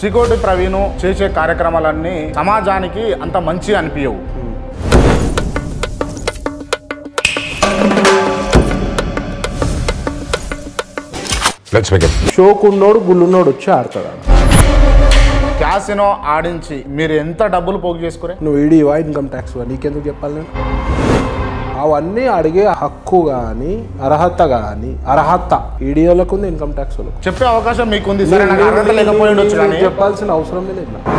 చికోటి ప్రవీణ్ చేసే కార్యక్రమాలన్నీ సమాజానికి అంత మంచి అనిపించవు లెట్స్ మేక్ ఇట్ షోకున్నోడు గుల్లున్నోడు వచ్చి ఆడతాడు ఆడ. క్యాసినో ఆడించి మీరు ఎంత డబ్బులు పోగు చేసుకురే నువ్వు ఈడీవా ఇన్కమ్ ట్యాక్స్ నీకెందుకు చెప్పాలి నేను అవన్నీ అడిగే హక్కు కానీ అర్హత కానీ అర్హత ఈడీఓలకు ఉంది ఇన్కమ్ ట్యాక్స్ వాళ్ళకు చెప్పే అవకాశం మీకుంది సరే నాకు అర్హత లేకపోయి ఉండొచ్చు కానీ చెప్పాల్సిన అవసరమే లేదు నాకు.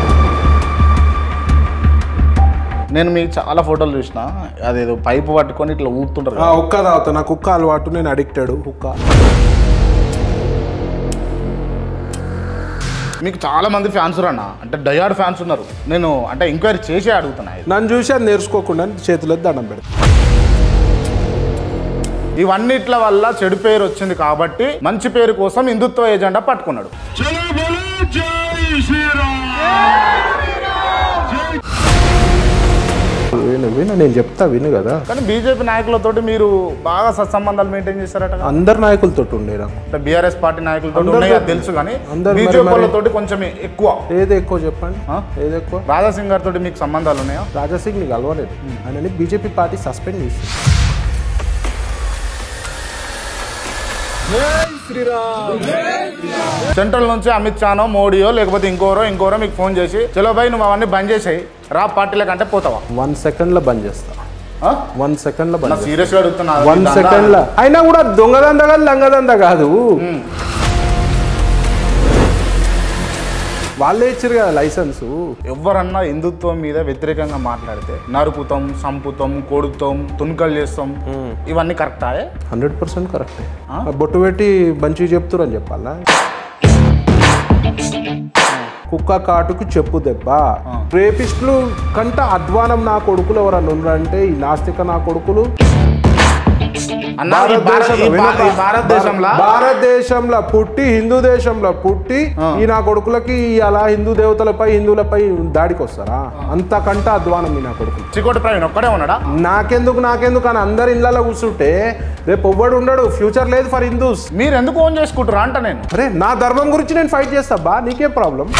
నేను మీకు చాలా ఫోటోలు చూసిన అదేదో పైపు పట్టుకొని ఇట్లా ఊపుతుంటారు ఆ, కదా. కుక్క తాగుతా నా కుక్క అలవాటు నేను అడిక్టెడ్ కుక్క మీకు చాలా మంది ఫ్యాన్స్ అన్న అంటే డయాడ్ ఫ్యాన్స్ ఉన్నారు నేను అంటే ఎంక్వైరీ చేసే అడుగుతున్నా ఇది. నన్ను చూసి అది నేర్చుకోకుండా చేతిలో దండం పెడతా ఇవన్నిట్ల వల్ల చెడు పేరు వచ్చింది కాబట్టి మంచి పేరు కోసం హిందుత్వ ఏజెండా పట్టుకున్నాడు విను విను నేను చెప్తా విను కదా కానీ బీజేపీ నాయకులతోటి మీరు బాగా సత్సంబంధాలు మెయింటైన్ చేస్తారట కదా? అందరు నాయకులతో ఉండే నాకు అంటే బీఆర్ఎస్ పార్టీ నాయకులతో అందరితో- ఉన్నాయి అది తెలుసు కానీ అందరు మరి- బీజేపీ మరి- వాళ్ళతోటి కొంచెం ఎక్కువ ఏది ఎక్కువ చెప్పండి ఆ? ఏది ఎక్కువ రాజాసింగ్ గారితో మీకు సంబంధాలు ఉన్నాయా రాజాసింగ్ నీకు కలవలేదు ఆయనని బీజేపీ పార్టీ సస్పెండ్ చేసి సెంట్రల్ నుంచి అమిత్ షానో మోడీయో లేకపోతే ఇంకోరో ఇంకోరో మీకు ఫోన్ చేసి చలో భాయ్ నువ్వు అవన్నీ బంద్ చేసాయి రా పార్టీల కంటే పోతావా వన్ సెకండ్లో బంద్ చేస్తా ఆ? వన్ సెకండ్లో నా బంద్ చేస్తా సీరియస్గా అడుగుతున్నా వన్ ఇది సెకండ్లో అయినా కూడా దొంగదంద కాదు లంగదంద కాదు ఉమ్. వాళ్ళే ఇచ్చారు కదా లైసెన్సు ఎవరన్నా హిందుత్వం మీద వ్యతిరేకంగా మాట్లాడితే నరుకుతాం సంపుతాం కొడుతాం తుణుకలు చేస్తాం ఇవన్నీ కరెక్టా హండ్రెడ్ పర్సెంట్ కరెక్టే ఆ? బొట్టు పెట్టి మంచిగా చెప్తురు అని చెప్పాలా కుక్క కాటుకు చెప్పు దెబ్బ ఆ. రేపిస్టులు కంట అధ్వానం నా కొడుకులు ఎవరన్నా ఉన్నారంటే ఈ నాస్తిక నా కొడుకులు అన్నా ఈ భారత- ఈ భా- ఈ భారతదేశంలో భారతదేశంలో పుట్టి హిందూ దేశంలో పుట్టి ఆ. ఈ నా కొడుకులకి అలా హిందూ దేవతలపై హిందువులపై దాడికి వస్తారా అంతకంట అధ్వానం ఈ నా కొడుకులు చికోటి ప్రవీణ్ ఒక్కడే ఉన్నాడా నాకెందుకు నాకెందుకు అని అందరు ఇళ్ళలో కూర్చుంటే రేపు ఎవ్వడు ఉండడు ఫ్యూచర్ లేదు ఫర్ హిందూస్ మీరు ఎందుకు ఓన్ చేసుకుంటారా అంట నేను అరే నా ధర్మం గురించి నేను ఫైట్ చేస్తా బా నీకేం ప్రాబ్లం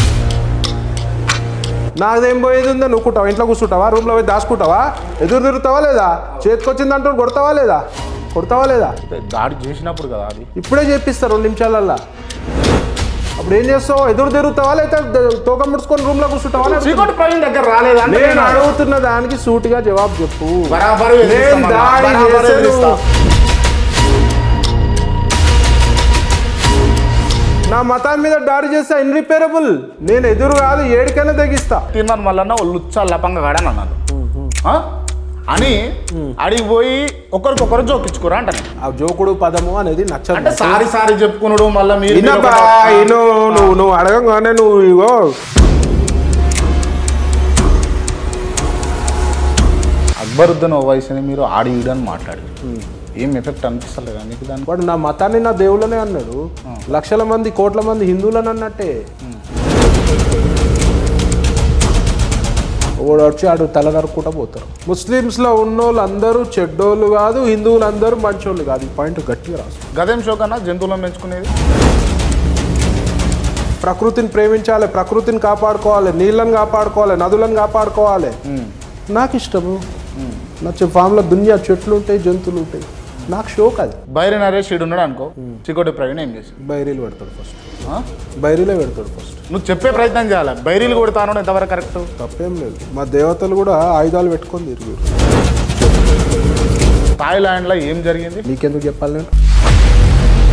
నాదేం పోయేది ఉందా నువ్వు కుట్టావా ఇంట్లో కూర్చుంటావా రూమ్లో పోయి దాచుకుంటావా ఎదురు తిరుగుతావా లేదా చేతికొచ్చింది అంటూ కొడతావా లేదా కొడతావా లేదా దాడి చేసినప్పుడు కదా అది ఇప్పుడే చెప్పిస్తా రెండు నిమిషాలల్లా అప్పుడు ఏం చేస్తావు ఎదురు తిరుగుతావా లేకపోతే తోక ముడుచుకొని రూమ్లో కూర్చుంటావా అని అడుగుతున్నా. చికోటి ప్రవీణ్ దగ్గర రాలేదా అంటే నేను నేను అడుగుతున్న దానికి సూటిగా జవాబు చెప్పు బరాబరు ఎదిరిస్తాం నేను అన్న. దాడి బరాబరు చేశాను. ఎదిరిస్తా. నా మతం మీద దాడి చేస్తే ఇన్రిపేరబుల్ నేను ఎదురు కాదు ఏడికైనా తెగిస్తా తిన్నాను మళ్ళీ లుచ్చ లపంగా గాడని అన్నాను ఆ? అని అడిగి పోయి ఒకరికొకరు జోకించుకోరా అంట నేను. ఆ జోకుడు పదము అనేది అంటే నచ్చదు సారి సారి చెప్పుకున్నాడు మళ్ళీ మీరు మీరు ఇన్నబ్బా, ఒకటి- ఇను నువ్వు నువ్వు అడగంగానే నువ్వు ఇగో అక్బరుద్దీన్ ఓవైసీని మీరు ఆడి ఈడని మాట్లాడారు ఏం ఎఫెక్ట్ అనిపిస్తలేదా మీకు దాని వాడు నా మతాన్ని నా దేవుళ్ళనే అన్నాడు లక్షల మంది కోట్ల మంది హిందువులని అన్నట్టే వాడు వచ్చి ఆడు తల నరుక్కుంటా పోతారు ముస్లిమ్స్లో ఉన్నోళ్ళు అందరూ చెడ్డోళ్ళు కాదు హిందువులు అందరూ మంచోళ్ళు కాదు ఈ పాయింట్ గట్టిగా రాసు గదేం షో కన్నా జంతువులను పెంచుకునేది ప్రకృతిని ప్రేమించాలి ప్రకృతిని కాపాడుకోవాలి నీళ్ళని కాపాడుకోవాలి నదులను కాపాడుకోవాలి నాకు ఇష్టము నచ్చే ఫామ్లో దునియా చెట్లు ఉంటాయి జంతువులు ఉంటాయి నాకు షోక్ అది బైరి నరేష్ ఈడు ఉన్నాడు అనుకో చికోటి ప్రవీణ్ ఏం చేసి బైరీలు పెడతాడు ఫస్ట్ బైరీలే పెడతాడు ఫస్ట్ నువ్వు చెప్పే ప్రయత్నం చేయాలి బైరీలు కొడతాను ఎంతవరకు కరెక్ట్ తప్పేం లేదు మా దేవతలు కూడా ఆయుధాలు పెట్టుకొని తిరిగారు థాయిలాండ్లో ఏం జరిగింది నీకెందుకు చెప్పాలి నేను